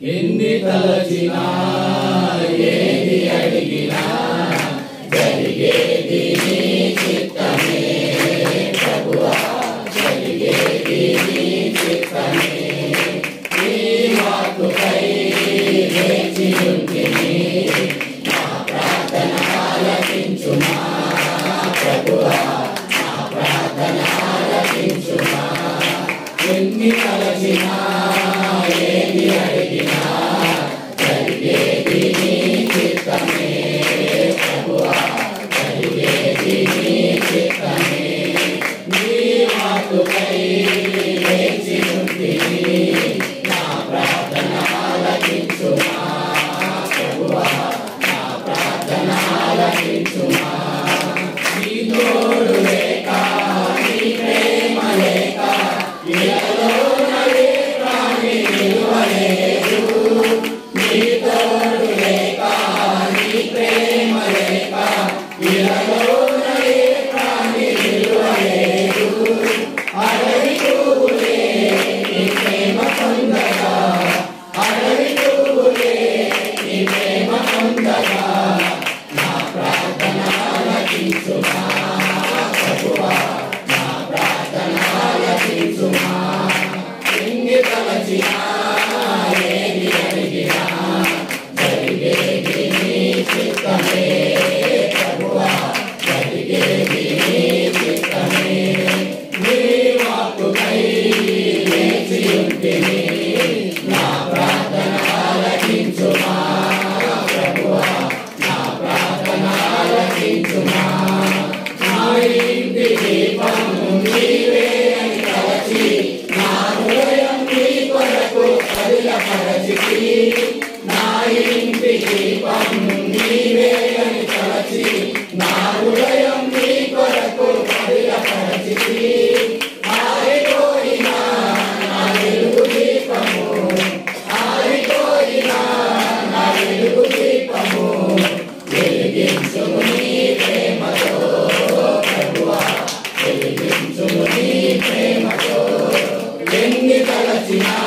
ఎన్ని తలచినా ఏది అడిగినా జరిగేది నీ చిత్తమే ప్రభువా జరిగేది నీ చిత్తమే నీ మాకుపై వేచి ఉంటిని నా ప్రార్థన ఆలకించుమా ప్రభువా నా ప్రార్థన ఆలకించుమా ఎన్ని తలచినా ఏది అడిగినా జరిగేది నీ చిత్తమే ప్రభువా జరిగేది నీ చిత్తమే నీ మాకుపై వేచి ఉంటిని నా ప్రార్థన ఆలకించుమా ప్రభువా నా ప్రార్థన ఆలకించుమా నీ తోడు లేక నీ ప్రేమ లేక ఇలలో నడే ప్రాణి నిలువలేదు నీ తోడు లేక నీ ప్రేమ లేక ఇలలో నడే ప్రాణి నిలువలేదు అడవి పువ్వులే నీ ప్రేమ పొందగా అడవి పువ్వులే నీ ప్రేమ పొందగా నా ప్రార్థన ఆలకించుమా ప్రభువా నా ప్రార్థన ఆలకించుమా ఎన్ని తలచినా ఏది అడిగినా జరిగేది నీ చిత్తమే ప్రభువా జరిగేది నీ చిత్తమే నీ వాక్కుపై వేచి ఉంటిని నా ప్రార్థన ఆలకించుమా ప్రభువా నా ప్రార్థన ఆలకించుమా నా ఇంటి దీపం నీవే అని తలచి నా హృదయం నీ కొరకు పదిలపరచితి నా ఇంటి దీపం నీవే అని తలచి నా హృదయం నీ కొరకు పదిలపరచితి ఆరిపోయిన నా వెలుగు దీపము ఆరిపోయిన నా వెలుగు దీపము వెలిగించుము నీ ప్రేమతో ప్రభువా వెలిగించుము నీ ప్రేమతో ఎన్ని తలచినా